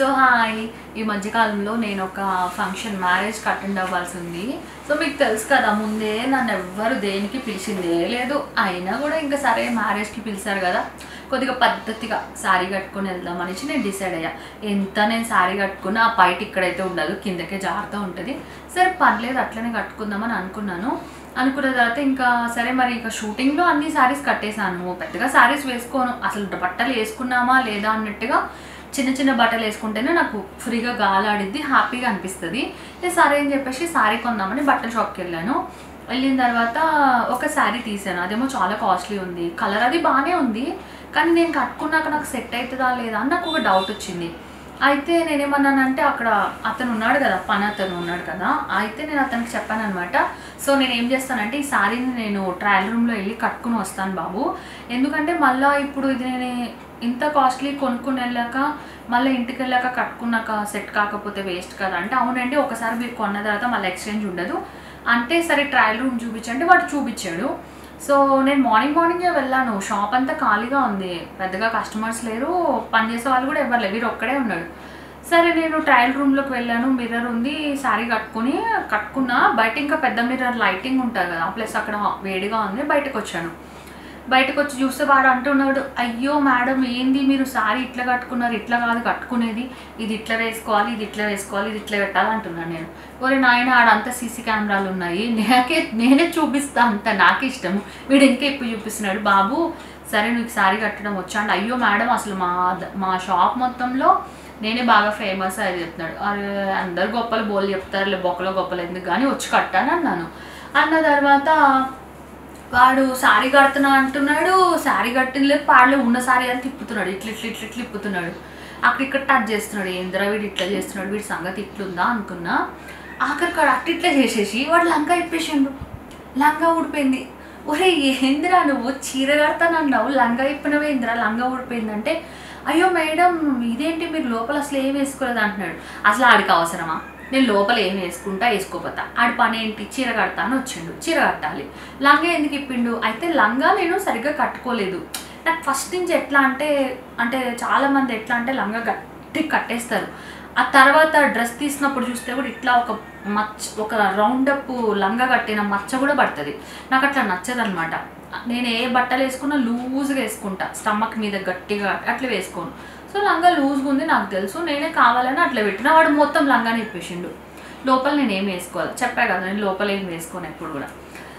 so hi ఈ మధ్యకాలంలో నేను ఒక ఫంక్షన్ మ్యారేజ్కి అటెండ్ అవ్వాల్సి ఉంది సో మీకు తెలుసు కదా ముందే నన్ను ఎవ్వరు దేనికి పిలిచిందే లేదు అయినా కూడా ఇంకా సరే మ్యారేజ్కి పిలిచారు కదా కొద్దిగా పద్ధతిగా శారీ కట్టుకొని వెళ్దాం అనేసి నేను డిసైడ్ అయ్యా ఎంత నేను శారీ కట్టుకున్నా ఆ పైట ఇక్కడైతే ఉండదు కిందకే జారుతూ ఉంటుంది సరే పర్లేదు అట్లనే కట్టుకుందామని అనుకున్నాను అనుకున్న తర్వాత ఇంకా సరే మరి ఇంకా షూటింగ్లో అన్ని శారీస్ కట్టేశాను పెద్దగా శారీస్ వేసుకోను అసలు బట్టలు వేసుకున్నామా లేదా అన్నట్టుగా చిన్న చిన్న బట్టలు వేసుకుంటేనే నాకు ఫ్రీగా గాలాడిద్ది హ్యాపీగా అనిపిస్తుంది నేను సరే అని చెప్పేసి శారీ కొందామని బట్టల షాప్కి వెళ్ళాను వెళ్ళిన తర్వాత ఒక శారీ తీసాను అదేమో చాలా కాస్ట్లీ ఉంది కలర్ అది బాగానే ఉంది కానీ నేను కట్టుకున్నాక నాకు సెట్ అవుతుందా లేదా అని నాకు ఒక డౌట్ వచ్చింది అయితే నేనేమన్నానంటే అక్కడ అతను ఉన్నాడు కదా పని అతను ఉన్నాడు కదా అయితే నేను అతనికి చెప్పాను అనమాట సో నేను ఏం చేస్తానంటే ఈ శారీని నేను ట్రయల్ రూమ్లో వెళ్ళి కట్టుకుని వస్తాను బాబు ఎందుకంటే మళ్ళీ ఇప్పుడు ఇది నేను ఇంత కాస్ట్లీ కొనుక్కుని వెళ్ళాక మళ్ళీ ఇంటికి వెళ్ళాక కట్టుకున్నాక సెట్ కాకపోతే వేస్ట్ కదా అంటే అవునండి ఒకసారి మీరు కొన్న తర్వాత మళ్ళీ ఎక్స్చేంజ్ ఉండదు అంటే సరే ట్రయల్ రూమ్ చూపించండి వాడు చూపించాడు సో నేను మార్నింగ్ మార్నింగే వెళ్ళాను షాప్ అంతా ఖాళీగా ఉంది పెద్దగా కస్టమర్స్ లేరు పనిచేసే వాళ్ళు కూడా ఎవరు లేరు వీరు ఒక్కడే ఉన్నాడు సరే నేను ట్రయల్ రూమ్లోకి వెళ్ళాను మిర్రర్ ఉంది శారీ కట్టుకుని కట్టుకున్నా బయట ఇంకా పెద్ద మిర్రర్ లైటింగ్ ఉంటుంది కదా ప్లస్ అక్కడ వేడిగా ఉంది బయటకు వచ్చాను బయటకు వచ్చి చూస్తే వాడు అంటున్నాడు అయ్యో మేడం ఏంది మీరు శారీ ఇట్లా కట్టుకున్నారు ఇట్లా కాదు కట్టుకునేది ఇది ఇట్లా వేసుకోవాలి ఇది ఇట్లా వేసుకోవాలి ఇది ఇట్లా పెట్టాలి అంటున్నాను నేను ఒరే నాయన ఆడంతా సీసీ కెమెరాలు ఉన్నాయి నాకే నేనే చూపిస్తా అంత నాకు ఇష్టం వీడు ఇంకా ఎక్కువ చూపిస్తున్నాడు బాబు సరే నీకు శారీ కట్టడం వచ్చా అంటే అయ్యో మేడం అసలు మా మా షాప్ మొత్తంలో నేనే బాగా ఫేమస్ అది చెప్తున్నాడు అరే అందరు గొప్పలు బోల్ చెప్తారులే బొక్కలో గొప్పలు ఎందుకు కానీ వచ్చి కట్టాను అన్నాను అన్న తర్వాత వాడు శారీ కడుతున్నా అంటున్నాడు శారీ కట్టిన లేదు పాడలే ఉన్న శారీ అని తిప్పుతున్నాడు ఇట్లా ఇట్లా ఇట్లా ఇట్లా తిప్పుతున్నాడు అక్కడ ఇక్కడ టచ్ చేస్తున్నాడు ఏంద్రా వీడు ఇట్లా చేస్తున్నాడు వీడి సంగతి ఇట్లుందా అనుకున్నా ఆఖరికి వాడు అట్ట ఇట్లా చేసేసి వాడు లంగా ఇప్పేసిండు లంగా ఊడిపోయింది ఒరే ఏందిరా నువ్వు చీర కడతానన్నావు లంగా ఇప్పినవేంద్రా లంగా ఊడిపోయిందంటే అయ్యో మేడం ఇదేంటి మీరు లోపల అసలు ఏం వేసుకోలేదు అంటున్నాడు అసలు ఆడికి అవసరమా నేను లోపల ఏం వేసుకుంటా వేసుకోపోతా ఆడి పని ఏంటి చీర కడతా అని వచ్చిండు చీర కట్టాలి లంగా ఎందుకు ఇప్పిండు అయితే లంగా నేను సరిగ్గా కట్టుకోలేదు నాకు ఫస్ట్ నుంచి ఎట్లా అంటే అంటే చాలామంది ఎట్లా అంటే లంగా గట్టి కట్టేస్తారు ఆ తర్వాత డ్రెస్ తీసినప్పుడు చూస్తే కూడా ఇట్లా ఒక మచ్చ ఒక రౌండప్ లంగా కట్టిన మచ్చ కూడా పడుతుంది నాకు అట్లా నచ్చదు అనమాట నేను ఏ బట్టలు వేసుకున్నా లూజ్గా వేసుకుంటా స్టమక్ మీద గట్టిగా అట్లా వేసుకోను సో లంగా లూజ్గా ఉంది నాకు తెలుసు నేనే కావాలని అట్లా పెట్టిన వాడు మొత్తం లంగానే ఇప్పేసిండు లోపల నేను ఏం వేసుకోవాలి చెప్పా కదా నేను లోపల ఏం వేసుకోను ఎప్పుడు కూడా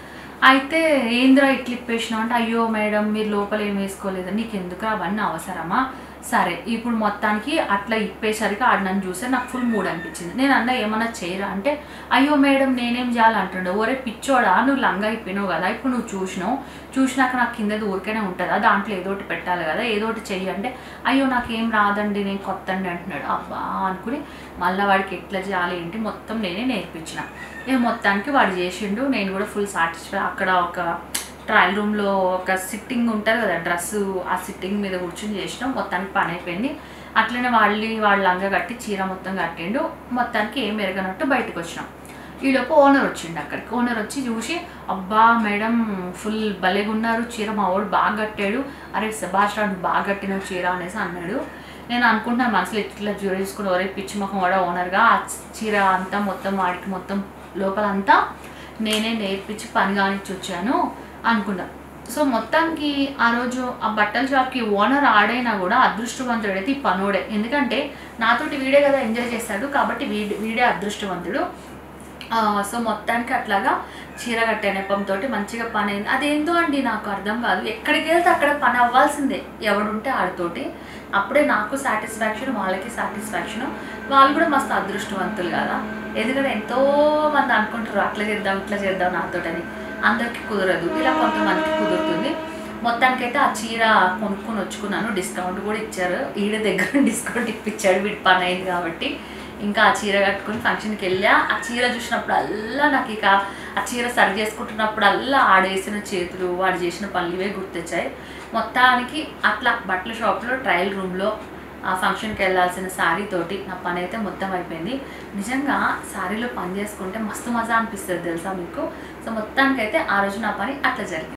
అయితే ఏంద్రా ఇట్లా ఇప్పేసినావు అంటే అయ్యో మేడం మీరు లోపల ఏం వేసుకోలేదు నీకు ఎందుకు అవన్నీ అవసరమా సరే ఇప్పుడు మొత్తానికి అట్లా ఇప్పేసరికి ఆడు నన్ను చూస్తే నాకు ఫుల్ మూడ్ అనిపించింది నేను అన్న ఏమన్నా చేయరా అంటే అయ్యో మేడం నేనేం చేయాలంటుండే ఒరే పిచ్చోడా నువ్వు లంగా ఇప్పినావు కదా ఇప్పుడు నువ్వు చూసినావు చూసినాక నాకు కిందది ఊరికేనే ఉంటుందా దాంట్లో ఏదో ఒకటి పెట్టాలి కదా ఏదో ఒకటి చెయ్యి అంటే అయ్యో నాకేం రాదండి నేను కొత్త అండి అంటున్నాడు అబ్బా అనుకుని మళ్ళీ వాడికి ఎట్లా చేయాలి ఏంటి మొత్తం నేనే నేర్పించిన నేను మొత్తానికి వాడు చేసిండు నేను కూడా ఫుల్ సాటిస్ఫై అక్కడ ఒక ట్రయల్ రూమ్లో ఒక సిట్టింగ్ ఉంటుంది కదా డ్రెస్సు ఆ సిట్టింగ్ మీద కూర్చొని చేసినాం మొత్తానికి పని అయిపోయింది అట్లనే వాళ్ళు వాళ్ళ లంగా కట్టి చీర మొత్తం కట్టిండు మొత్తానికి ఏం ఎరగనట్టు బయటకు వచ్చినాం ఈలోపు ఓనర్ వచ్చిండు అక్కడికి ఓనర్ వచ్చి చూసి అబ్బా మేడం ఫుల్ భలేగా ఉన్నారు చీర మా వాడు బాగా కట్టాడు అరే సుభాష్ రాడు బాగా కట్టిన చీర అనేసి అన్నాడు నేను అనుకుంటున్నాను మనసులో ఇట్లా జ్యూరీ తీసుకుని ఒరే పిచ్చి ముఖం కూడా ఓనర్గా ఆ చీర అంతా మొత్తం వాడికి మొత్తం లోపలంతా నేనే నేర్పించి పని కానిచ్చి వచ్చాను అనుకున్నా సో మొత్తానికి ఆ రోజు ఆ బట్టల షాప్కి ఓనర్ ఆడైనా కూడా అదృష్టవంతుడైతే ఈ పనోడే ఎందుకంటే నాతోటి వీడే కదా ఎంజాయ్ చేస్తాడు కాబట్టి వీడి వీడే అదృష్టవంతుడు ఆ, సో మొత్తానికి అట్లాగా చీర కట్టే నెపంతో మంచిగా పని అయింది అదేందో అండి నాకు అర్థం కాదు ఎక్కడికి వెళ్తే అక్కడ పని అవ్వాల్సిందే ఎవడుంటే ఆడితోటి అప్పుడే నాకు సాటిస్ఫాక్షన్ వాళ్ళకి సాటిస్ఫాక్షన్ వాళ్ళు కూడా మస్తు అదృష్టవంతులు కదా ఎందుకంటే ఎంతో మంది అనుకుంటారు అట్లా చేద్దాం ఇట్లా చేద్దాం నాతోటని అందరికీ కుదరదు ఇలా కొంతమందికి కుదురుతుంది మొత్తానికైతే ఆ చీర కొనుక్కొని వచ్చుకున్నాను డిస్కౌంట్ కూడా ఇచ్చారు ఈడ దగ్గర డిస్కౌంట్ ఇప్పించాడు వీడి పని అయింది కాబట్టి ఇంకా ఆ చీర కట్టుకుని ఫంక్షన్కి వెళ్ళా ఆ చీర చూసినప్పుడు అల్లా నాకు ఇక ఆ చీర సరి చేసుకుంటున్నప్పుడు అల్లా ఆడేసిన చేతులు వాడు చేసిన పనులు ఇవే గుర్తొచ్చాయి మొత్తానికి అట్లా బట్టల షాప్లో ట్రయల్ రూమ్లో ఆ ఫంక్షన్కి వెళ్ళాల్సిన శారీ తోటి నా పని అయితే మొత్తం అయిపోయింది నిజంగా శారీలో పని చేసుకుంటే మస్తు మజా అనిపిస్తుంది తెలుసా మీకు సో మొత్తానికైతే ఆ రోజు నా పని అట్లా జరిగింది